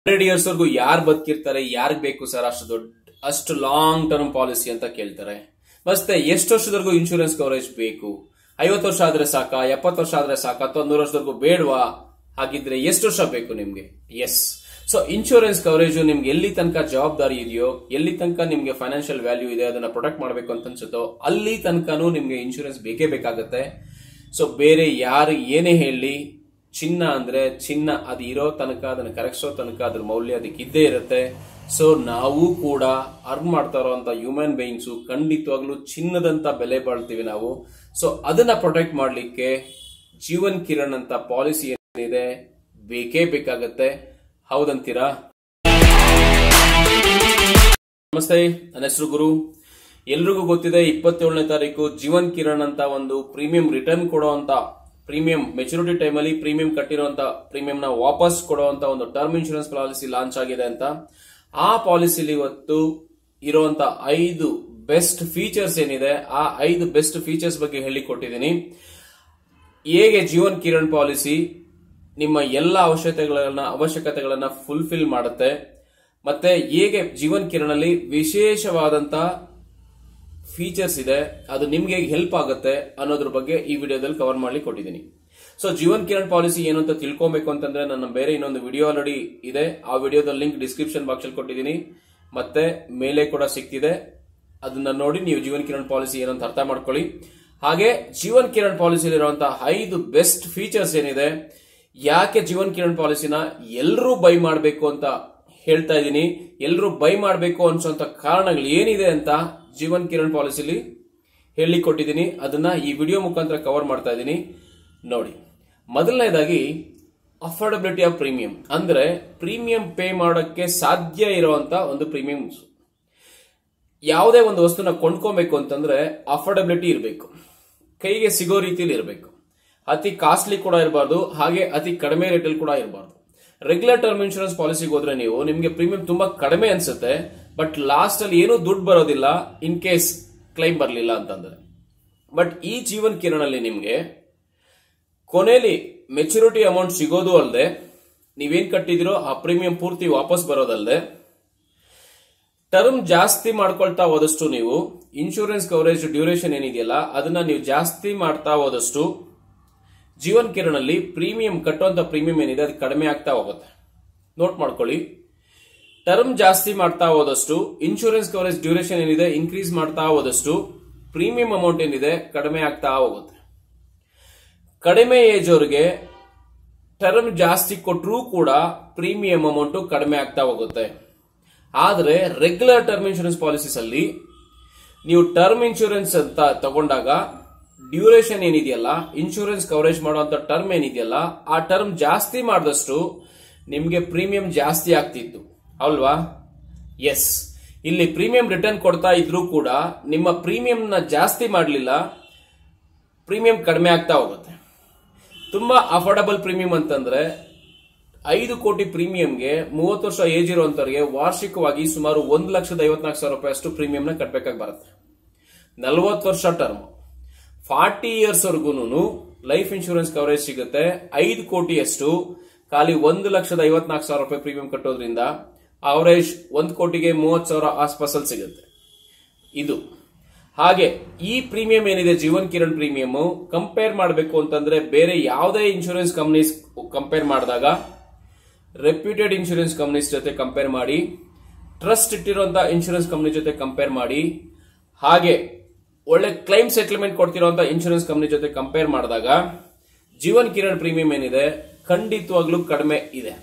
hundred years ವರ್ಗು ಯಾರು ಬದುಕಿರ್ತಾರೆ ಯಾರಿಗ್ ಬೇಕು ಸರ್ ಅಷ್ಟು ದೊಡ್ಡ ಅಷ್ಟು ಲಾಂಗ್ ಟರ್ಮ್ ಪಾಲಿಸಿ ಅಂತ ಕೇಳ್ತಾರೆ ಮತ್ತೆ ಎಷ್ಟು ವರ್ಷದವರೆಗೂ ಇನ್ಶೂರೆನ್ಸ್ ಕವರೇಜ್ ಬೇಕು ಐವತ್ತು ವರ್ಷ ಆದ್ರೆ ಸಾಕಾ ಎಪ್ಪತ್ತು ವರ್ಷ ಆದ್ರೆ ಸಾಕಾ ಅಥವಾ ನೂರು ವರ್ಷದವರೆಗೂ ಬೇಡವಾ ಹಾಗಿದ್ರೆ ಎಷ್ಟು ವರ್ಷ ಬೇಕು ನಿಮ್ಗೆ ಎಸ್ ಸೊ ಇನ್ಶೂರೆನ್ಸ್ ಕವರೇಜ್ ನಿಮ್ಗೆ ಎಲ್ಲಿ ತನಕ ಜವಾಬ್ದಾರಿ ಇದೆಯೋ ಎಲ್ಲಿ ತನಕ ನಿಮ್ಗೆ ಫೈನಾನ್ಷಿಯಲ್ ವ್ಯಾಲ್ಯೂ ಇದೆ ಅದನ್ನ ಪ್ರೊಟೆಕ್ಟ್ ಮಾಡಬೇಕು ಅಂತ ಅನ್ಸುತ್ತೋ ಅಲ್ಲಿ ತನಕನೂ ನಿಮ್ಗೆ ಇನ್ಶೂರೆನ್ಸ್ ಬೇಕೇ ಬೇಕಾಗುತ್ತೆ ಸೊ ಬೇರೆ ಯಾರು ಏನೇ ಹೇಳಿ ಚಿನ್ನ ಅಂದ್ರೆ ಚಿನ್ನ ಅದು ಇರೋ ತನಕ ಅದನ್ನ ಕರಗಿಸೋ ತನಕ ಅದ್ರ ಮೌಲ್ಯ ಅದಕ್ಕೆ ಇದ್ದೇ ಇರುತ್ತೆ ಸೊ ನಾವು ಕೂಡ ಅರ್ನ್ ಮಾಡ್ತಾ ಇರೋಂತ ಹ್ಯೂಮನ್ ಬೀಯಿಂಗ್ಸು ಖಂಡಿತವಾಗ್ಲೂ ಚಿನ್ನದಂತ ಬೆಲೆ ಬಾಳ್ತೀವಿ ನಾವು ಸೊ ಅದನ್ನ ಪ್ರೊಟೆಕ್ಟ್ ಮಾಡ್ಲಿಕ್ಕೆ ಜೀವನ್ ಕಿರಣ್ ಅಂತ ಪಾಲಿಸಿ ಏನಿದೆ ಬೇಕೇ ಬೇಕಾಗತ್ತೆ ಹೌದಂತೀರಾ ನಮಸ್ತೆ ನನ್ನ ಹೆಸರು ಗುರು ಎಲ್ರಿಗೂ ಗೊತ್ತಿದೆ ಇಪ್ಪತ್ತೇಳನೇ ತಾರೀಕು ಜೀವನ್ ಕಿರಣ್ ಅಂತ ಒಂದು ಪ್ರೀಮಿಯಂ ರಿಟರ್ನ್ ಕೊಡುವಂತ ಪ್ರೀಮಿಯಂ ಮೆಚುರಿಟಿ ಟೈಮಲ್ಲಿ ಪ್ರೀಮಿಯಂ ಕಟ್ಟಿರುವಂತ ಪ್ರೀಮಿಯಂ ನ ವಾಪಸ್ ಕೊಡುವಂತ ಒಂದು ಟರ್ಮ್ ಇನ್ಶೂರೆನ್ಸ್ ಪಾಲಿಸಿ ಲಾಂಚ್ ಆಗಿದೆ ಅಂತ ಆ ಪಾಲಿಸಿಲಿ ಇವತ್ತು ಇರುವಂತ ಐದು ಬೆಸ್ಟ್ ಫೀಚರ್ಸ್ ಏನಿದೆ ಆ ಐದು ಬೆಸ್ಟ್ ಫೀಚರ್ಸ್ ಬಗ್ಗೆ ಹೇಳಿಕೊಟ್ಟಿದ್ದೀನಿ ಹೇಗೆ ಜೀವನ್ ಕಿರಣ್ ಪಾಲಿಸಿ ನಿಮ್ಮ ಎಲ್ಲ ಅವಶ್ಯಕತೆಗಳನ್ನ ಅವಶ್ಯಕತೆಗಳನ್ನ ಫುಲ್ಫಿಲ್ ಮಾಡುತ್ತೆ ಮತ್ತೆ ಹೇಗೆ ಜೀವನ್ ಕಿರಣ್ ಅಲ್ಲಿ ವಿಶೇಷವಾದಂತ ಫೀಚರ್ಸ್ ಇದೆ ಅದು ನಿಮ್ಗೆ ಹೆಲ್ಪ್ ಆಗುತ್ತೆ ಅನ್ನೋದ್ರ ಬಗ್ಗೆ ಈ ವಿಡಿಯೋದಲ್ಲಿ ಕವರ್ ಮಾಡ್ಲಿಕ್ಕೆ ಕೊಟ್ಟಿದ್ದೀನಿ ಸೊ ಜೀವನ್ ಕಿರಣ್ ಪಾಲಿಸಿ ಏನು ಅಂತ ತಿಳ್ಕೊಬೇಕು ಅಂತಂದ್ರೆ ನನ್ನ ಬೇರೆ ಇನ್ನೊಂದು ವಿಡಿಯೋ ಆಲ್ರೆಡಿ ಇದೆ ಆ ವಿಡಿಯೋದ ಲಿಂಕ್ ಡಿಸ್ಕ್ರಿಪ್ಷನ್ ಬಾಕ್ಸ್ ಅಲ್ಲಿ ಕೊಟ್ಟಿದ್ದೀನಿ ಮತ್ತೆ ಮೇಲೆ ಕೂಡ ಸಿಕ್ತಿದೆ ಅದನ್ನ ನೋಡಿ ನೀವು ಜೀವನ್ ಕಿರಣ್ ಪಾಲಿಸಿ ಏನು ಅಂತ ಅರ್ಥ ಮಾಡ್ಕೊಳ್ಳಿ ಹಾಗೆ ಜೀವನ್ ಕಿರಣ್ ಪಾಲಿಸಿಲಿ ಇರುವಂತಹ ಐದು ಬೆಸ್ಟ್ ಫೀಚರ್ಸ್ ಏನಿದೆ ಯಾಕೆ ಜೀವನ್ ಕಿರಣ್ ಪಾಲಿಸಿನ ಎಲ್ಲರೂ ಬೈ ಮಾಡಬೇಕು ಅಂತ ಹೇಳ್ತಾ ಇದ್ದೀನಿ ಎಲ್ಲರೂ ಬೈ ಮಾಡಬೇಕು ಅನ್ಸೋಂತ ಕಾರಣಗಳು ಏನಿದೆ ಅಂತ ಜೀವನ್ ಕಿರಣ್ ಪಾಲಿಸಿಲಿ ಹೇಳಿ ಕೊಟ್ಟಿದ್ದೀನಿ ಅದನ್ನ ಈ ವಿಡಿಯೋ ಮುಖಾಂತರ ಕವರ್ ಮಾಡ್ತಾ ಇದ್ದೀನಿ ನೋಡಿ ಮೊದಲನೇದಾಗಿ ಅಫೋರ್ಡಬಿಲಿಟಿ ಆಫ್ ಪ್ರೀಮಿಯಂ ಅಂದ್ರೆ ಪ್ರೀಮಿಯಂ ಪೇ ಮಾಡೋಕ್ಕೆ ಸಾಧ್ಯ ಇರುವಂತ ಒಂದು ಪ್ರೀಮಿಯಂ ಯಾವುದೇ ಒಂದು ವಸ್ತುನ ಕೊಂಡ್ಕೊಬೇಕು ಅಂತಂದ್ರೆ ಅಫೋರ್ಡಬಿಲಿಟಿ ಇರಬೇಕು ಕೈಗೆ ಸಿಗೋ ರೀತಿಯಲ್ಲಿ ಇರಬೇಕು ಅತಿ ಕಾಸ್ಟ್ಲಿ ಕೂಡ ಇರಬಾರ್ದು ಹಾಗೆ ಅತಿ ಕಡಿಮೆ ರೇಟಲ್ಲಿ ಕೂಡ ಇರಬಾರ್ದು ರೆಗ್ಯುಲರ್ ಟರ್ಮ್ ಇನ್ಶೂರೆನ್ಸ್ ಪಾಲಿಸಿಗೆ ಹೋದ್ರೆ ನೀವು ನಿಮ್ಗೆ ಪ್ರೀಮಿಯಂ ತುಂಬಾ ಕಡಿಮೆ ಅನ್ಸುತ್ತೆ ಬಟ್ ಲಾಸ್ಟ್ ಅಲ್ಲಿ ಏನೂ ದುಡ್ಡು ಬರೋದಿಲ್ಲ ಇನ್ ಕೇಸ್ ಕ್ಲೈಮ್ ಬರಲಿಲ್ಲ ಅಂತಂದ್ರೆ ಬಟ್ ಈ ಜೀವನ್ ಕಿರಣ್ ಅಲ್ಲಿ ನಿಮ್ಗೆ ಕೊನೆಯಲ್ಲಿ ಮೆಚುರಿಟಿ ಅಮೌಂಟ್ ಸಿಗೋದು ಅಲ್ಲದೆ ನೀವೇನ್ ಕಟ್ಟಿದಿರೋ ಆ ಪ್ರೀಮಿಯಂ ಪೂರ್ತಿ ವಾಪಸ್ ಬರೋದಲ್ಲದೆ ಟರ್ಮ್ ಜಾಸ್ತಿ ಮಾಡ್ಕೊಳ್ತಾ ಹೋದಷ್ಟು ನೀವು ಇನ್ಶೂರೆನ್ಸ್ ಕವರೇಜ್ ಡ್ಯೂರೇಷನ್ ಏನಿದೆಯಲ್ಲ ಅದನ್ನ ನೀವು ಜಾಸ್ತಿ ಮಾಡ್ತಾ ಹೋದಷ್ಟು ಜೀವನ್ ಕಿರಣ್ ಅಲ್ಲಿ ಪ್ರೀಮಿಯಂ ಕಟ್ಟುವಂತ ಪ್ರೀಮಿಯಂ ಏನಿದೆ ಅದು ಕಡಿಮೆ ಆಗ್ತಾ ಹೋಗುತ್ತೆ ನೋಟ್ ಮಾಡ್ಕೊಳ್ಳಿ ಟರ್ಮ್ ಜಾಸ್ತಿ ಮಾಡ್ತಾ ಹೋದಷ್ಟು ಇನ್ಶೂರೆನ್ಸ್ ಕವರೇಜ್ ಡ್ಯೂರೇಷನ್ ಏನಿದೆ ಇನ್ಕ್ರೀಸ್ ಮಾಡ್ತಾ ಹೋದಷ್ಟು ಪ್ರೀಮಿಯಂ ಅಮೌಂಟ್ ಏನಿದೆ ಕಡಿಮೆ ಆಗ್ತಾ ಹೋಗುತ್ತೆ ಕಡಿಮೆ ಏಜ್ ಅವ್ರಿಗೆ ಟರ್ಮ್ ಜಾಸ್ತಿ ಕೊಟ್ಟರೂ ಕೂಡ ಪ್ರೀಮಿಯಂ ಅಮೌಂಟ್ ಕಡಿಮೆ ಆಗ್ತಾ ಹೋಗುತ್ತೆ ಆದರೆ ರೆಗ್ಯುಲರ್ ಟರ್ಮ್ ಇನ್ಶೂರೆನ್ಸ್ ಪಾಲಿಸೀಸ್ ಅಲ್ಲಿ ನೀವು ಟರ್ಮ್ ಇನ್ಶೂರೆನ್ಸ್ ಅಂತ ತಗೊಂಡಾಗ ಡ್ಯೂರೇಷನ್ ಏನಿದೆಯಲ್ಲ ಇನ್ಶೂರೆನ್ಸ್ ಕವರೇಜ್ ಮಾಡುವಂತ ಟರ್ಮ್ ಏನಿದೆಯಲ್ಲ ಆ ಟರ್ಮ್ ಜಾಸ್ತಿ ಮಾಡಿದಷ್ಟು ನಿಮ್ಗೆ ಪ್ರೀಮಿಯಂ ಜಾಸ್ತಿ ಆಗ್ತಿತ್ತು ಅಲ್ವಾ ಎಸ್ ಇಲ್ಲಿ ಪ್ರೀಮಿಯಂ ರಿಟರ್ನ್ ಕೊಡ್ತಾ ಇದ್ರೂ ಕೂಡ ನಿಮ್ಮ ಪ್ರೀಮಿಯಂ ನ ಜಾಸ್ತಿ ಮಾಡಲಿಲ್ಲ ಪ್ರೀಮಿಯಂ ಕಡಿಮೆ ಆಗ್ತಾ ಹೋಗುತ್ತೆ ತುಂಬಾ ಅಫೋರ್ಡಬಲ್ ಪ್ರೀಮಿಯಂ ಅಂತಂದ್ರೆ ಐದು ಕೋಟಿ ಪ್ರೀಮಿಯಂಗೆ ಮೂವತ್ತು ವರ್ಷ ಏಜ್ ಇರುವಂತವರಿಗೆ ವಾರ್ಷಿಕವಾಗಿ ಸುಮಾರು ಒಂದು ಲಕ್ಷದ ಐವತ್ನಾಲ್ಕು ಸಾವಿರ ರೂಪಾಯಿ ಅಷ್ಟು ಪ್ರೀಮಿಯಂನ ಕಟ್ಟಬೇಕಾಗಿ ಬರುತ್ತೆ ನಲವತ್ತು ವರ್ಷ ಟರ್ಮ್ ಫಾರ್ಟಿ ಇಯರ್ಸ್ ವರ್ಗೂನು ಲೈಫ್ ಇನ್ಶೂರೆನ್ಸ್ ಕವರೇಜ್ ಸಿಗುತ್ತೆ ಐದು ಕೋಟಿಯಷ್ಟು ಖಾಲಿ ಒಂದು ಲಕ್ಷದ ಐವತ್ನಾಲ್ಕು ಸಾವಿರ ರೂಪಾಯಿ ಪ್ರೀಮಿಯಂ ಕಟ್ಟೋದ್ರಿಂದ ಅವರೇಜ್ ಒಂದು ಕೋಟಿಗೆ ಮೂವತ್ತು ಸಾವಿರ ಆಸ್ಪಾಸಲ್ಲಿ ಸಿಗುತ್ತೆ ಇದು ಹಾಗೆ ಈ ಪ್ರೀಮಿಯಂ ಏನಿದೆ ಜೀವನ್ ಕಿರಣ್ ಪ್ರೀಮಿಯಂ ಕಂಪೇರ್ ಮಾಡಬೇಕು ಅಂತಂದ್ರೆ ಬೇರೆ ಯಾವುದೇ ಇನ್ಶೂರೆನ್ಸ್ ಕಂಪ್ನೀಸ್ ಕಂಪೇರ್ ಮಾಡಿದಾಗ ರೆಪ್ಯೂಟೆಡ್ ಇನ್ಶೂರೆನ್ಸ್ ಕಂಪ್ನೀಸ್ ಜೊತೆ ಕಂಪೇರ್ ಮಾಡಿ ಟ್ರಸ್ಟ್ ಇಟ್ಟಿರುವಂತಹ ಇನ್ಶೂರೆನ್ಸ್ ಕಂಪ್ನಿ ಜೊತೆ ಕಂಪೇರ್ ಮಾಡಿ ಹಾಗೆ ಒಳ್ಳೆ ಕ್ಲೈಮ್ ಸೆಟಲ್ಮೆಂಟ್ ಕೊಡ್ತಿರುವಂತಹ ಇನ್ಶೂರೆನ್ಸ್ ಕಂಪ್ನಿ ಜೊತೆ ಕಂಪೇರ್ ಮಾಡಿದಾಗ ಜೀವನ್ ಕಿರಣ್ ಪ್ರೀಮಿಯಂ ಏನಿದೆ ಖಂಡಿತವಾಗ್ಲೂ ಕಡಿಮೆ ಇದೆ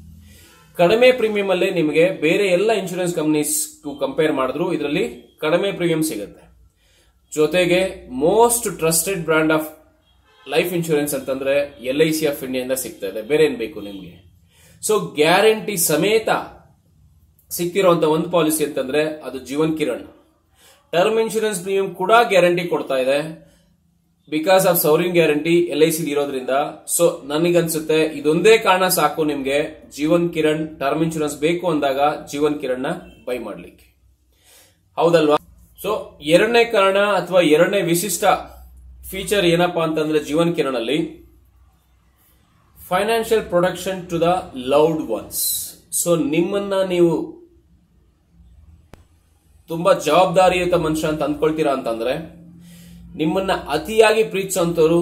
ಕಡಿಮೆ ಪ್ರೀಮಿಯಂ ಅಲ್ಲೇ ನಿಮಗೆ ಬೇರೆ ಎಲ್ಲ ಇನ್ಶೂರೆನ್ಸ್ ಕಂಪ್ನೀಸ್ ಕಂಪೇರ್ ಮಾಡಿದ್ರು ಇದರಲ್ಲಿ ಕಡಿಮೆ ಪ್ರೀಮಿಯಂ ಸಿಗುತ್ತೆ ಜೊತೆಗೆ most trusted brand of life insurance ಅಂತಂದ್ರೆ ಎಲ್ ಐ ಸಿ ಆಫ್ ಇಂಡಿಯಾದಿಂದ ಸಿಗ್ತಾ ಇದೆ ಬೇರೆ ಏನ್ ಬೇಕು ನಿಮ್ಗೆ ಸೊ ಗ್ಯಾರಂಟಿ ಸಮೇತ ಸಿಕ್ತಿರುವಂತ ಒಂದು ಪಾಲಿಸಿ ಅಂತಂದ್ರೆ ಅದು Jeevan Kiran term insurance premium ಕೂಡ ಗ್ಯಾರಂಟಿ ಕೊಡ್ತಾ ಇದೆ because of sovereign guarantee L I C ಇರೋದ್ರಿಂದ ಸೊ ನನಗನ್ಸುತ್ತೆ ಇದೊಂದೇ ಕಾರಣ ಸಾಕು ನಿಮ್ಗೆ ಜೀವನ್ ಕಿರಣ್ ಟರ್ಮ್ ಇನ್ಶೂರೆನ್ಸ್ ಬೇಕು ಅಂದಾಗ ಜೀವನ್ ಕಿರಣ್ ನ ಬೈ ಮಾಡ್ಲಿಕ್ಕೆ ಹೌದಲ್ವಾ ಸೊ ಎರಡನೇ ಕಾರಣ ಅಥವಾ ಎರಡನೇ ವಿಶಿಷ್ಟ ಫೀಚರ್ ಏನಪ್ಪಾ ಅಂತಂದ್ರೆ ಜೀವನ್ ಕಿರಣ್ ಅಲ್ಲಿ financial production to the loved ones so ನಿಮ್ಮನ್ನ ನೀವು ತುಂಬಾ ಜವಾಬ್ದಾರಿಯುತ ಮನುಷ್ಯ ಅಂತ ಅಂದ್ಕೊಳ್ತೀರಾ ಅಂತಂದ್ರೆ ನಿಮ್ಮನ್ನ ಅತಿಯಾಗಿ ಪ್ರೀತಿಸೋಂಥವ್ರು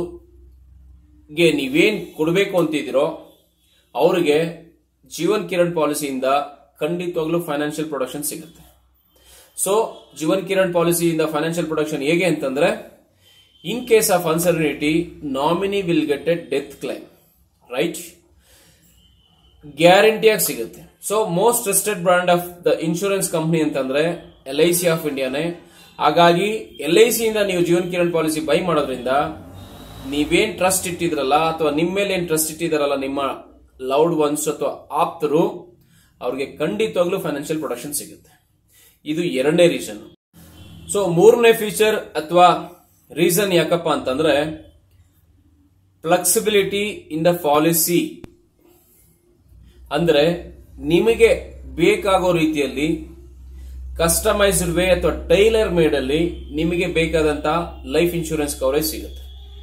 ಗೆ ನೀವೇನ್ ಕೊಡಬೇಕು ಅಂತಿದ್ದೀರೋ ಅವರಿಗೆ ಜೀವನ್ ಕಿರಣ್ ಪಾಲಿಸಿಯಿಂದ ಖಂಡಿತವಾಗ್ಲೂ ಫೈನಾನ್ಷಿಯಲ್ ಪ್ರೊಡಕ್ಷನ್ ಸಿಗುತ್ತೆ ಸೊ ಜೀವನ್ ಕಿರಣ್ ಪಾಲಿಸಿಯಿಂದ ಫೈನಾನ್ಷಿಯಲ್ ಪ್ರೊಡಕ್ಷನ್ ಹೇಗೆ ಅಂತಂದ್ರೆ in case of uncertainty nominee will get a death claim right ಗ್ಯಾರಂಟಿಯಾಗಿ ಸಿಗುತ್ತೆ so most trusted brand of the insurance company ಅಂತಂದ್ರೆ ಎಲ್ ಐ ಸಿ ಆಫ್ ಇಂಡಿಯಾನೇ ಹಾಗಾಗಿ ಎಲ್ ಐ ಸಿಯಿಂದ ನೀವು ಜೀವನ್ ಕಿರಣ್ ಪಾಲಿಸಿ ಬೈ ಮಾಡೋದ್ರಿಂದ ನೀವೇನ್ ಟ್ರಸ್ಟ್ ಇಟ್ಟಿದ್ರಲ್ಲ ಅಥವಾ ನಿಮ್ಮ ಮೇಲೆ ಏನ್ ಟ್ರಸ್ಟ್ ಇಟ್ಟಿದಾರಲ್ಲ ನಿಮ್ಮ ಲೌಡ್ ಒನ್ಸ್ ಅಥವಾ ಆಪ್ತರು ಅವ್ರಿಗೆ ಖಂಡಿತವಾಗ್ಲೂ ಫೈನಾನ್ಷಿಯಲ್ ಪ್ರೊಡಕ್ಷನ್ ಸಿಗುತ್ತೆ ಇದು ಎರಡನೇ ರೀಸನ್ ಸೊ ಮೂರನೇ ಫೀಚರ್ ಅಥವಾ ರೀಸನ್ ಯಾಕಪ್ಪ ಅಂತಂದ್ರೆ ಫ್ಲೆಕ್ಸಿಬಿಲಿಟಿ ಇನ್ ದ ಪಾಲಿಸಿ ಅಂದ್ರೆ ನಿಮಗೆ ಬೇಕಾಗೋ ರೀತಿಯಲ್ಲಿ ಕಸ್ಟಮೈಸ್ಡ್ ವೇ ಅಥವಾ ಟೈಲರ್ ಮೇಡ್ ಅಲ್ಲಿ ನಿಮಗೆ ಬೇಕಾದಂತ ಲೈಫ್ ಇನ್ಶೂರೆನ್ಸ್ ಕವರೇಜ್ ಸಿಗುತ್ತೆ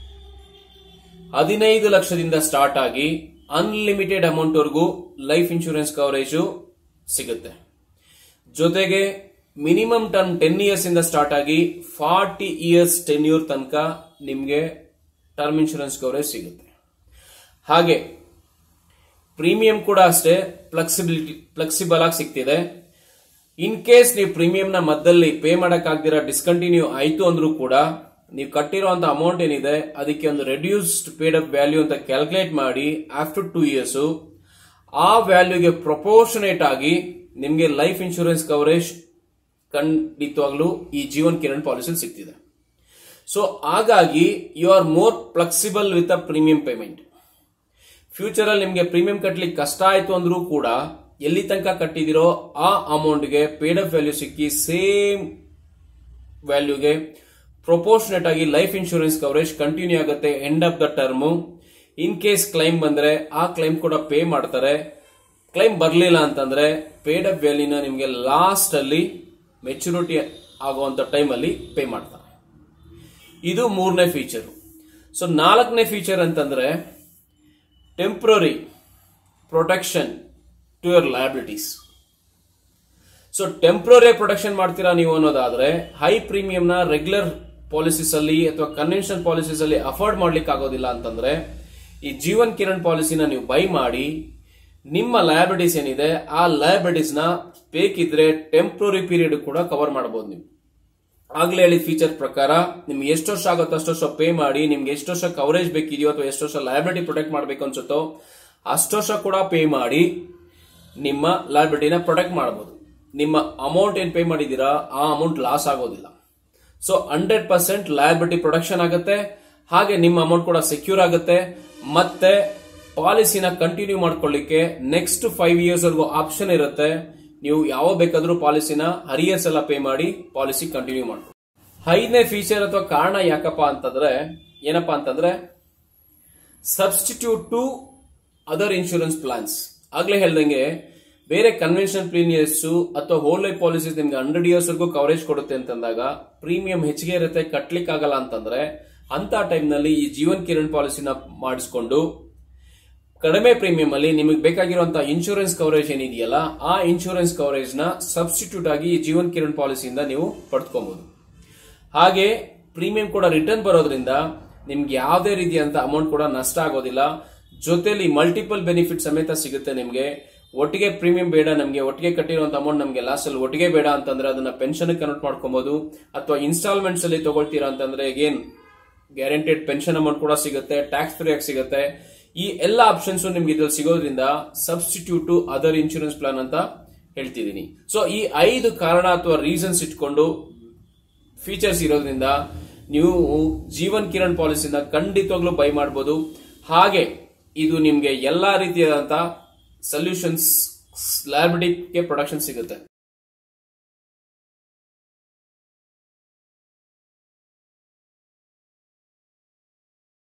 ಹದಿನೈದು ಲಕ್ಷದಿಂದ ಸ್ಟಾರ್ಟ್ ಆಗಿ ಅನ್ಲಿಮಿಟೆಡ್ ಅಮೌಂಟ್ ವರೆಗೂ ಲೈಫ್ ಇನ್ಶೂರೆನ್ಸ್ ಕವರೇಜು ಸಿಗುತ್ತೆ ಜೊತೆಗೆ ಮಿನಿಮಮ್ ಟರ್ಮ್ ಟೆನ್ ಇಯರ್ಸ್ ಇಂದ ಸ್ಟಾರ್ಟ್ ಆಗಿ ಫಾರ್ಟಿ ಇಯರ್ಸ್ ಟೆನ್ಯೂರ್ ತನಕ ನಿಮಗೆ ಟರ್ಮ್ ಇನ್ಶೂರೆನ್ಸ್ ಕವರೇಜ್ ಸಿಗುತ್ತೆ ಹಾಗೆ ಪ್ರೀಮಿಯಂ ಕೂಡ ಅಷ್ಟೇ ಫ್ಲೆಕ್ಸಿಬಿಲಿಟಿ ಫ್ಲೆಕ್ಸಿಬಲ್ ಆಗಿ ಸಿಗ್ತಿದೆ ಇನ್ ಕೇಸ್ ನೀವು ಪ್ರೀಮಿಯಂನ ಮಧ್ಯದಲ್ಲಿ ಪೇ ಮಾಡಕ್ಕಾಗ್ದಿರ ಡಿಸ್ಕಂಟಿನ್ಯೂ ಆಯ್ತು ಅಂದ್ರೂ ಕೂಡ ನೀವು ಕಟ್ಟಿರುವಂತ ಅಮೌಂಟ್ ಏನಿದೆ ಅದಕ್ಕೆ ಒಂದು ರೆಡ್ಯೂಸ್ಡ್ ಪೇಡ್ ಅಪ್ ವ್ಯಾಲ್ಯೂ ಅಂತ ಕ್ಯಾಲ್ಕುಲೇಟ್ ಮಾಡಿ ಆಫ್ಟರ್ ಟೂ ಇಯರ್ಸ್ ಆ ವ್ಯಾಲ್ಯೂಗೆ ಪ್ರಪೋರ್ಷನೇಟ್ ಆಗಿ ನಿಮಗೆ ಲೈಫ್ ಇನ್ಶೂರೆನ್ಸ್ ಕವರೇಜ್ ಖಂಡಿತವಾಗ್ಲೂ ಈ ಜೀವನ್ ಕಿರಣ್ ಪಾಲಿಸಿ ಸಿಗ್ತಿದೆ ಸೊ ಹಾಗಾಗಿ you are more flexible with a premium payment future ಅಲ್ಲಿ ನಿಮಗೆ ಪ್ರೀಮಿಯಂ ಕಟ್ಲಿಕ್ಕೆ ಕಷ್ಟ ಆಯ್ತು ಅಂದ್ರೂ ಕೂಡ ಎಲ್ಲಿ ತನಕ ಕಟ್ಟಿದಿರೋ ಆ ಅಮೌಂಟ್ಗೆ ಪೇಡ್ ಅಪ್ ವ್ಯಾಲ್ಯೂ ಸಿಕ್ಕಿ ಸೇಮ್ ವ್ಯಾಲ್ಯೂಗೆ ಪ್ರೊಪೋರ್ಷನೇಟ್ ಆಗಿ ಲೈಫ್ ಇನ್ಶೂರೆನ್ಸ್ ಕವರೇಜ್ ಕಂಟಿನ್ಯೂ ಆಗುತ್ತೆ end of the term in case claim ಬಂದ್ರೆ ಆ ಕ್ಲೈಮ್ ಕೂಡ ಪೇ ಮಾಡ್ತಾರೆ ಕ್ಲೈಮ್ ಬರಲಿಲ್ಲ ಅಂತಂದ್ರೆ ಪೇಡ್ ಅಪ್ ವ್ಯಾಲ್ಯೂನ ನಿಮಗೆ ಲಾಸ್ಟ್ ಅಲ್ಲಿ ಮೆಚುರಿಟಿ ಆಗುವಂತ ಟೈಮಲ್ಲಿ ಪೇ ಮಾಡ್ತಾರೆ ಇದು ಮೂರನೇ ಫೀಚರ್ ಸೊ ನಾಲ್ಕನೇ ಫೀಚರ್ ಅಂತಂದ್ರೆ temporary protection to your liabilities so temporary protection ಮಾಡ್ತೀರಾ ನೀವು ಅನ್ನೋದಾದ್ರೆ ಹೈ ಪ್ರೀಮಿಯಂ ನ ರೆಗ್ಯುಲರ್ ಪಾಲಿಸೀಸ್ ಅಲ್ಲಿ ಅಥವಾ ಕನ್ವೆನ್ಷನಲ್ ಪಾಲಿಸೀಸ್ ಅಲ್ಲಿ ಅಫೋರ್ಡ್ ಮಾಡ್ಲಿಕ್ಕೆ ಆಗೋದಿಲ್ಲ ಅಂತಂದ್ರೆ ಈ ಜೀವನ್ ಕಿರಣ್ ಪಾಲಿಸಿನ ನೀವು ಬೈ ಮಾಡಿ ನಿಮ್ಮ ಲಯಬಿಲಿಟೀಸ್ ಏನಿದೆ ಆ ಲಯಬಿಲಿಟೀಸ್ ನ ಬೇಕಿದ್ರೆ ಟೆಂಪ್ರರಿ ಪೀರಿಯಡ್ ಕೂಡ ಕವರ್ ಮಾಡಬಹುದು ನೀವು ಆಗ್ಲೇ ಹೇಳಿದ ಫೀಚರ್ ಪ್ರಕಾರ ನಿಮ್ಗೆ ಎಷ್ಟು ವರ್ಷ ಆಗುತ್ತೋ ಅಷ್ಟು ವರ್ಷ ಪೇ ಮಾಡಿ ನಿಮ್ಗೆ ಎಷ್ಟು ವರ್ಷ ಕವರೇಜ್ ಬೇಕಿದೆಯೋ ಅಥವಾ ಎಷ್ಟು ವರ್ಷ ಲಯಬಿಲಿಟಿ ಪ್ರೊಟೆಕ್ಟ್ ಮಾಡಬೇಕು ಅನ್ಸುತ್ತೋ ಅಷ್ಟು ವರ್ಷ ಕೂಡ ಪೇ ಮಾಡಿ ನಿಮ್ಮ ಲಯಬಿಲಿಟಿನ ಪ್ರೊಟೆಕ್ಟ್ ಮಾಡಬಹುದು ನಿಮ್ಮ ಅಮೌಂಟ್ ಏನ್ ಪೇ ಮಾಡಿದೀರಾ ಆ ಅಮೌಂಟ್ ಲಾಸ್ ಆಗೋದಿಲ್ಲ so hundred percent liability protection ಆಗುತ್ತೆ ಹಾಗೆ ನಿಮ್ಮ ಅಮೌಂಟ್ ಕೂಡ ಸೆಕ್ಯೂರ್ ಆಗುತ್ತೆ ಮತ್ತೆ ಪಾಲಿಸಿನ ಕಂಟಿನ್ಯೂ ಮಾಡ್ಕೊಳ್ಳಿಕ್ಕೆ ನೆಕ್ಸ್ಟ್ ಫೈವ್ ಇಯರ್ಸ್ ವರೆಗೂ ಆಪ್ಷನ್ ಇರುತ್ತೆ ನೀವು ಯಾವ ಬೇಕಾದ್ರೂ ಪಾಲಿಸಿನ ಹರಿಯರ್ಸ್ ಎಲ್ಲ ಪೇ ಮಾಡಿ ಪಾಲಿಸಿ ಕಂಟಿನ್ಯೂ ಮಾಡ್ಬೋದು ಐದನೇ ಫೀಚರ್ ಅಥವಾ ಕಾರಣ ಯಾಕಪ್ಪ ಅಂತಂದ್ರೆ ಏನಪ್ಪಾ ಅಂತಂದ್ರೆ substitute to other insurance plans ಆಗ್ಲೇ ಹೇಳ್ದಂಗೆ ಬೇರೆ ಕನ್ವೆನ್ಷನ್ ಪ್ರೀಮಿಯರ್ಸ್ ಅಥವಾ ಹೋಲ್ ಲೈಫ್ ಪಾಲಿಸೀಸ್ ನಿಮ್ಗೆ ಹಂಡ್ರೆಡ್ ಇಯರ್ಸ್ ವರೆಗೂ ಕವರೇಜ್ ಕೊಡುತ್ತೆ ಅಂತಂದಾಗ ಪ್ರೀಮಿಯಂ ಹೆಚ್ಚಿಗೆ ಇರುತ್ತೆ ಕಟ್ಲಿಕ್ಕೆ ಆಗಲ್ಲ ಅಂತಂದ್ರೆ ಅಂತ ಟೈಮ್ ನಲ್ಲಿ ಈ ಜೀವನ್ ಕಿರಣ್ ಪಾಲಿಸಿನ ಮಾಡಿಸ್ಕೊಂಡು ಕಡಿಮೆ ಪ್ರೀಮಿಯಂ ಅಲ್ಲಿ ನಿಮಗೆ ಬೇಕಾಗಿರುವಂತಹ ಇನ್ಶೂರೆನ್ಸ್ ಕವರೇಜ್ ಏನಿದೆಯಲ್ಲ ಆ ಇನ್ಶೂರೆನ್ಸ್ ಕವರೇಜ್ ನ ಸಬ್ಸ್ಟಿಟ್ಯೂಟ್ ಆಗಿ ಈ ಜೀವನ್ ಕಿರಣ್ ಪಾಲಿಸಿಯಿಂದ ನೀವು ಪಡ್ಕೊಬಹುದು ಹಾಗೆ ಪ್ರೀಮಿಯಂ ಕೂಡ ರಿಟರ್ನ್ ಬರೋದ್ರಿಂದ ನಿಮ್ಗೆ ಯಾವುದೇ ರೀತಿಯಂತ ಅಮೌಂಟ್ ಕೂಡ ನಷ್ಟ ಆಗೋದಿಲ್ಲ ಜೊತೆಲಿ ಮಲ್ಟಿಪಲ್ ಬೆನಿಫಿಟ್ ಸಮೇತ ಸಿಗುತ್ತೆ ನಿಮ್ಗೆ ಒಟ್ಟಿಗೆ ಪ್ರೀಮಿಯಂ ಬೇಡ ನಮಗೆ ಒಟ್ಟಿಗೆ ಕಟ್ಟಿರುವಂತ ಅಮೌಂಟ್ ನಮಗೆ ಲಾಸ್ಟ್ ಅಲ್ಲಿ ಒಟ್ಟಿಗೆ ಬೇಡ ಅಂತಂದ್ರೆ ಅದನ್ನ ಪೆನ್ಷನ್ ಕನ್ವರ್ಟ್ ಮಾಡ್ಕೊಬಹುದು ಅಥವಾ ಇನ್ಸ್ಟಾಲ್ಮೆಂಟ್ಸ್ ಅಲ್ಲಿ ತಗೊಳ್ತೀರಾ ಅಂತಂದ್ರೆ ಏನ್ ಗ್ಯಾರಂಟೆಡ್ ಪೆನ್ಷನ್ ಅಮೌಂಟ್ ಕೂಡ ಸಿಗುತ್ತೆ ಟ್ಯಾಕ್ಸ್ ಫ್ರೀ ಆಗಿ ಸಿಗುತ್ತೆ ಈ ಎಲ್ಲ ಆಪ್ಷನ್ಸ್ ನಿಮ್ಗೆ ಇದ್ರಲ್ಲಿ ಸಿಗೋದ್ರಿಂದ substitute to other insurance plan ಅಂತ ಹೇಳ್ತಿದ್ದೀನಿ ಸೊ ಈ ಐದು ಕಾರಣ ಅಥವಾ ರೀಸನ್ಸ್ ಇಟ್ಕೊಂಡು ಫೀಚರ್ಸ್ ಇರೋದ್ರಿಂದ ನೀವು ಜೀವನ್ ಕಿರಣ್ ಪಾಲಿಸಿನ ಖಂಡಿತವಾಗ್ಲೂ ಬೈ ಮಾಡಬಹುದು ಹಾಗೆ ಇದು ನಿಮ್ಗೆ ಎಲ್ಲಾ ರೀತಿಯಾದಂತಹ ಸೊಲ್ಯೂಷನ್ಸ್ ಲಯಬಿಲಿಟಿಗೆ ಪ್ರೊಡಕ್ಷನ್ ಸಿಗುತ್ತೆ